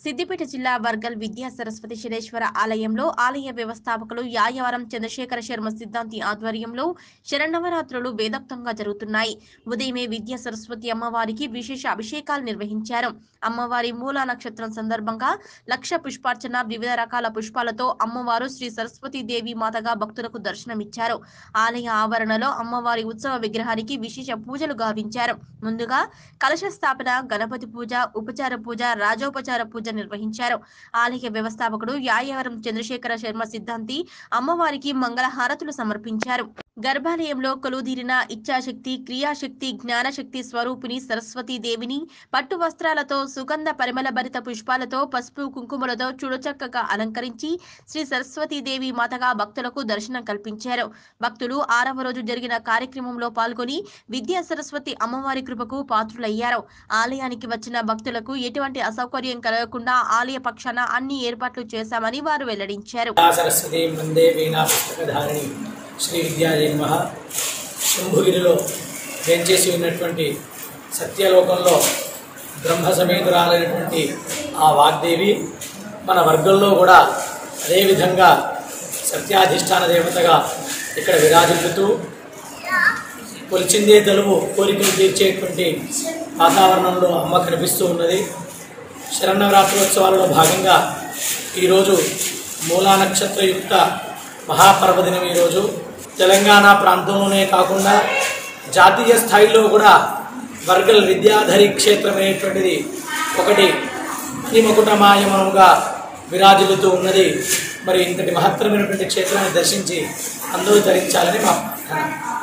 సిద్దిపేట జిల్లా వర్గల్ విద్యా సరస్వతి శనేశ్వర ఆలయంలో ఆలయ వ్యవస్థాపకులు యాయవరం చంద్రశేఖర శర్మ సిద్ధాంతి ఆధ్వర్యంలో శరణవరాత్రులు వేదక్తంగా జరుగుతున్నాయి ఉదయమే విద్యా సరస్వతి అమ్మవారికి విశేష అభిషేకాలు నిర్వహించారు అమ్మవారి మూలా నక్షత్రం సందర్భంగా లక్ష పుష్పార్చన వివిధ రకాల పుష్పాలతో అమ్మవారు శ్రీ సరస్వతి దేవి మాతగా భక్తులకు దర్శనమిచ్చారు ఆలయ ఆవరణలో అమ్మవారి ఉత్సవ విగ్రహానికి విశేష పూజలు గావించారు ముందుగా కలశ స్థాపన గణపతి పూజ ఉపచార పూజ రాజోపచార పూజ నిర్వహించారు ఆలయ వ్యవస్థాపకుడు యాయవరం చంద్రశేఖర శర్మ సిద్ధాంతి అమ్మవారికి మంగళ హారతులు సమర్పించారు గర్భాలయంలో కొలువుదీరిన ఇచ్ఛాశక్తి క్రియాశక్తి జ్ఞానశక్తి స్వరూపిణి సరస్వతీ దేవిని పట్టు వస్త్రాలతో సుగంధ పరిమళ భరిత పుష్పాలతో పసుపు కుంకుమలతో చూడచక్కగా అలంకరించి శ్రీ సరస్వతీ దేవి మాతగా భక్తులకు దర్శనం కల్పించారు భక్తులు ఆరవ రోజు జరిగిన కార్యక్రమంలో పాల్గొని విద్యా సరస్వతి అమ్మవారి కృపకు పాత్రులయ్యారు ఆలయానికి వచ్చిన భక్తులకు ఎటువంటి అసౌకర్యం కలగకుండా ఆలయ పక్షాన అన్ని ఏర్పాట్లు చేశామని వారు వెల్లడించారు ఆ సరస్వతి మందే వీణా పుస్తకధారిణి శ్రీ విద్యాజయ నమ శంభుగిరిలో వేంచేసి ఉన్నటువంటి సత్యలోకంలో బ్రహ్మ సమేతురాలైనటువంటి ఆ వాగ్దేవి మన వర్గంలో కూడా అదేవిధంగా సత్యాధిష్టాన దేవతగా ఇక్కడ విరాజిల్లుతూ కొలిచిందే తలువు కోరికలు తీర్చేటువంటి వాతావరణంలో అమ్మ కనిపిస్తూ ఉన్నది శరణవరాత్రోత్సవాలలో భాగంగా ఈరోజు మూలా నక్షత్రయుక్త మహాపర్వదినం ఈరోజు తెలంగాణ ప్రాంతంలోనే కాకుండా జాతీయ స్థాయిలో కూడా వర్గల్ విద్యాధరి క్షేత్రం అనేటువంటిది ఒకటి మణిమకుటమాయమనంగా విరాజిల్లుతూ ఉన్నది మరి ఇంతటి మహత్తరమైనటువంటి క్షేత్రాన్ని దర్శించి అందరూ ధరించాలని మా ప్రార్థన